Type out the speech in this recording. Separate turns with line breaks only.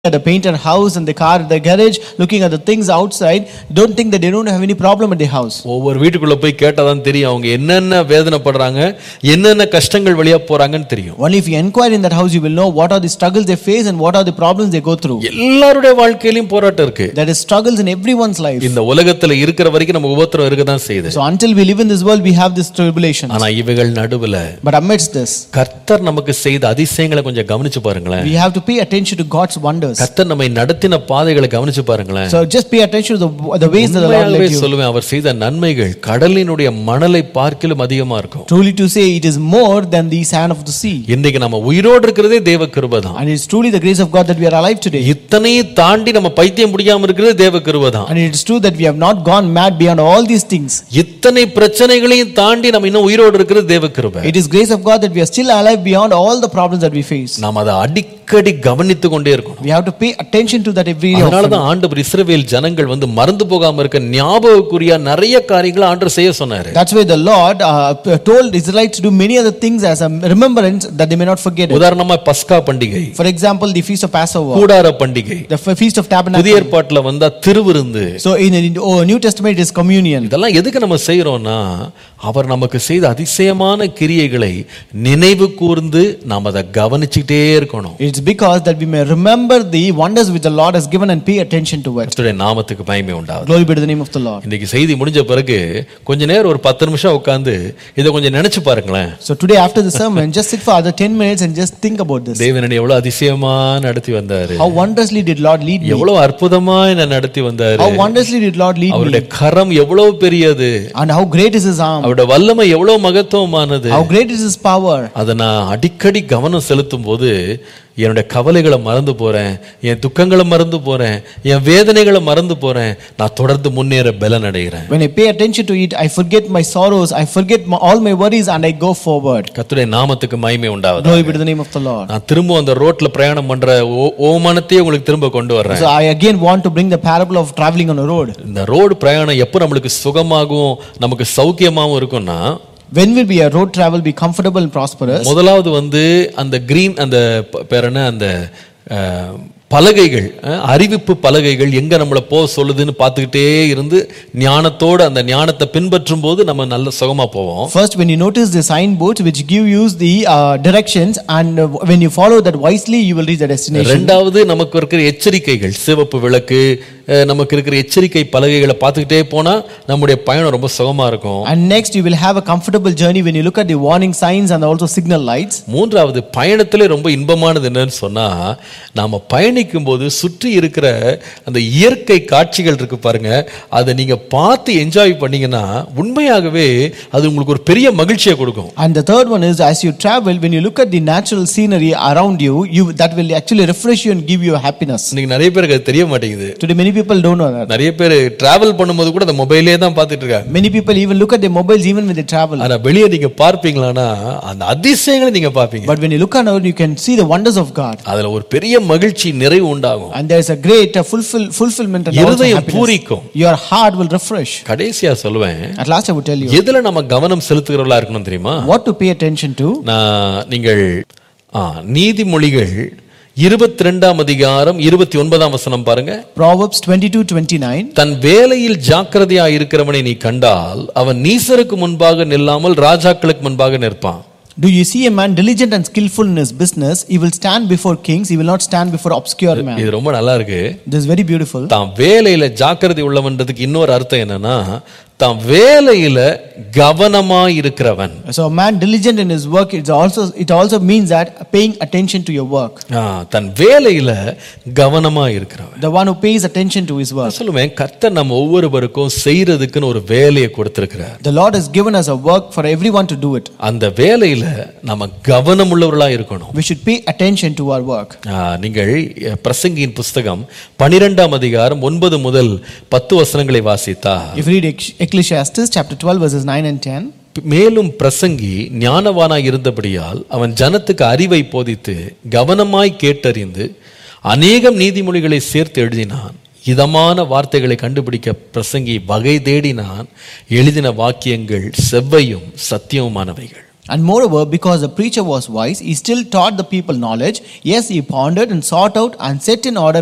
at the painter house and the car at the garage, looking at the things outside, don't think that they don't have any problem at their house.
ஒவ்வொரு வீட்டுக்குள்ள போய் கேட்டாதான் தெரியும் அவங்க என்னென்ன வேதனைப்படுறாங்க என்னென்ன கஷ்டங்கள் வழியா போறாங்கன்னு தெரியும்
Only if you inquire in that house, you will know what are the struggles they face and what are the problems they go through.
எல்லாருடைய வாழ்க்கையிலும் போராட்டம் இருக்கு
There is struggles in everyone's life.
இந்த உலகத்துல இருக்கிற வரைக்கும் நம்ம உபத்திரம் இருக்க தான் செய்யுது
So until we live in this world, we have this tribulation.
ஆனா இவைகள் நடுவுல
But amidst this,
கர்த்தர் நமக்கு செய்த அதிசயங்களை கொஞ்சம் கவனிச்சு பாருங்களேன்
we have to pay attention to God's wonders.
கர்த்தர் நம்மை நடத்தின பாதைகளை கவனிச்சு பாருங்களேன்
So just pay attention to the, the ways that the Lord
உண்மையாகவே
led you.
சொல்லுவேன் அவர் செய்த நன்மைகள் கடலினுடைய மணலை பார்க்கிலும் அதிகமா இருக்கும்
Truly to say, it is more than the sand of the sea.
இன்னைக்கு நம்ம உயிரோடு இருக்கிறதே தேவ கிருபைதான்
And it's truly the grace of God that we are alive today.
இத்தனையும் தாண்டி நம்ம பைத்தியம் முடியாம இருக்கிறது தேவ கிருபைதான்
And it is true that we have not gone mad beyond all these things.
இத்தனை பிரச்சனைகளையும் தாண்டி நம்ம இன்னும் உயிரோடு இருக்கிறது தேவ கிருபை
It is grace of God that we are still alive beyond all the problems that we face.
நாம் அதை அடிக்கடி கவனித்து கொண்டே இருக்கணும்
We have to pay attention to that every day.
அதனாலதான் ஆண்டவர் இஸ்ரவேல் ஜனங்கள் வந்து மறந்து போகாம இருக்க ஞாபகக்குரியா நிறைய காரியங்களை ஆண்டவர் செய்ய சொன்னாரு
That's why the Lord uh, told Israelites to do many other things as a remembrance that they may not forget it.
உதாரணமா பஸ்கா பண்டிகை
For example, the feast of Passover,
கூடார பண்டிகை
the f- feast of
புதிய
tabernacle.
ஏற்பாட்டுல வந்தா திருவிருந்து
So in the oh, New Testament, it is communion.
இதெல்லாம் எதுக்கு நம்ம செய்யறோம்னா அவர் நமக்கு செய்த அதிசயமான கிரியைகளை நினைவு கூர்ந்து நாம் அதை கவனிச்சுக்கிட்டே இருக்கணும்
It's because that we may remember the wonders which the Lord has given and pay attention to it.
கர்த்தருடைய நாமத்துக்கு மகிமை உண்டாகும்
Glory be to the name of the Lord.
இன்னைக்கு செய்தி முடிஞ்ச பிறகு கொஞ்ச நேரம் ஒரு பத்து நிமிஷம் உட்காந்து இதை கொஞ்சம் நினைச்சு பாருங்களேன்
So today after the sermon, just sit for other 10 minutes and just think about this.
தேவனனை எவ்வளவு அதிசயமா நடத்தி வந்தாரு
How wondrously did Lord lead me?
எவ்வளவு அற்புதமா என்ன நடத்தி வந்தாரு
How wondrously did Lord lead me?
அவருடைய கரம் எவ்வளவு பெரியது
And how great is His arm?
அவருடைய வல்லமை எவ்வளவு மகத்துவமானது
How great is His power?
அதை நான் அடிக்கடி கவனம் செலுத்தும் போது என்னுடைய கவலைகளை மறந்து போறேன் என் துக்கங்களை மறந்து போறேன் என் வேதனைகளை மறந்து போறேன் நான் தொடர்ந்து முன்னேற பலன் அடைகிறேன்
When I pay attention to it, I forget my sorrows, I forget my, all my worries, and I go forward.
கர்த்தருடைய நாமத்துக்கு மகிமை உண்டாவது
Glory be to the name of the Lord.
நான் திரும்ப அந்த ரோட்ல பிரயாணம் பண்ற ஓ- ஓமானத்தையே உங்களுக்கு திரும்ப கொண்டு வர்றேன்
So I again want to bring the parable of traveling on a road.
இந்த ரோடு பிரயாணம் எப்போ நம்மளுக்கு சுகமாகவும் நமக்கு சௌக்கியமாகவும் இருக்கும்னா
When will be a road travel be comfortable and prosperous?
முதலாவது வந்து அந்த கிரீன் அந்த ப- பேர் என்ன அந்த அஹ், பலகைகள் அஹ், அறிவிப்பு பலகைகள் எங்க நம்மளை போக சொல்லுதுன்னு பார்த்துக்கிட்டே இருந்து ஞானத்தோட அந்த ஞானத்தை பின்பற்றும் போது நம்ம நல்ல சுகமா போவோம்
First, when you notice the signboards which give you the uh, directions, and uh, when you follow that wisely, you will reach the destination.
ரெண்டாவது நமக்கு இருக்கிற எச்சரிக்கைகள் சிவப்பு விளக்கு அஹ், நமக்கு இருக்கிற எச்சரிக்கை பலகைகளை பார்த்துக்கிட்டே போனா நம்முடைய பயணம் ரொம்ப சுகமா இருக்கும்
And next, you will have a comfortable journey when you look at the warning signs and also signal lights.
மூன்றாவது பயணத்திலே ரொம்ப இன்பமானது என்னன்னு சொன்னா நாம பயணிக்கும் போது சுற்றி இருக்கிற அந்த இயற்கை காட்சிகள் இருக்கு பாருங்க அதை நீங்க பார்த்து என்ஜாய் பண்ணீங்கன்னா உண்மையாகவே அது உங்களுக்கு ஒரு பெரிய மகிழ்ச்சியை கொடுக்கும்
And the third one is as you travel, when you look at the natural scenery around you, you that will actually refresh you and give you a happiness.
இன்னைக்கு நிறைய பேருக்கு அது தெரிய மாட்டேங்குது
Today, many people don't know that.
நிறைய பேர் travel பண்ணும்போது கூட அந்த மொபைலே தான் பார்த்துட்டு இருக்காங்க
Many people even look at their mobiles even when they travel.
ஆனா வெளியே நீங்க பார்ப்பீங்களான்னா அந்த அதிசயங்களை நீங்க பார்ப்பீங்க
But when you look around, you can see the wonders of God.
அதுல ஒரு பெரிய மகிழ்ச்சி நிறைவு உண்டாகும்
And there is a great uh, fulfill, fulfillment and also
இருதயம்
happiness.
பூரிக்கும்
Your heart will refresh.
கடைசியா சொல்லுவேன்
At last, I would tell you
எதுல நம்ம கவனம் செலுத்துகிறவர்களா இருக்கணும் தெரியுமா
what to pay attention to.
நான் நீங்கள் ஆ, நீதிமொழிகள் இருபத்தி ரெண்டாம் அதிகாரம் இருபத்தி ஒன்பதாம் வசனம் பாருங்க
Proverbs 22 29.
தன் வேலையில் ஜாக்கிரதையா இருக்கிறவனை நீ கண்டால் அவன் நீசருக்கு முன்பாக நில்லாமல் ராஜாக்களுக்கு முன்பாக நிற்பான்
Do you see a man diligent and skillful in his business? He will stand before kings, he will not stand before obscure man.
இது ரொம்ப நல்லா இருக்கு
This is very beautiful.
தான் வேலையில ஜாக்கிரதை உள்ளவன்றதுக்கு இன்னொரு அர்த்தம் என்னன்னா தான் வேலையில கவனமா இருக்கிறவன்
So a man diligent in his work, it's also it also means that paying attention to your work.
ஆ, தன் வேலையில கவனமா இருக்கிறவன்
The one who pays attention to his work.
நான் சொல்லுவேன் கர்த்தர் நம்ம ஒவ்வொருவருக்கும் செய்யறதுக்குன்னு ஒரு வேலையை கொடுத்திருக்கிறார்
The Lord has given us a work for everyone to do it.
அந்த வேலையில நம்ம கவனம் உள்ளவர்களா இருக்கணும்
We should pay attention to our work.
ஆ, நீங்கள் அஹ், பிரசங்கியின் புஸ்தகம் பனிரெண்டாம் அதிகாரம் ஒன்பது முதல் பத்து வசனங்களை வாசித்தா
If you read Ecc- Ecclesiastes chapter 12 verses 9 and 10,
மேலும் பிரசங்கி ஞானவானாய் இருந்தபடியால் அவன் ஜனத்துக்கு அறிவை போதித்து கவனமாய் கேட்டறிந்து அநேகம் நீதிமொழிகளை சேர்த்து எழுதினான் இதமான வார்த்தைகளை கண்டுபிடிக்க பிரசங்கி வகை தேடினான் எழுதின வாக்கியங்கள் செவ்வையும் சத்தியவுமானவைகள்
And moreover, because the preacher was wise, he still taught the people knowledge. Yes, he pondered and sought out and set in order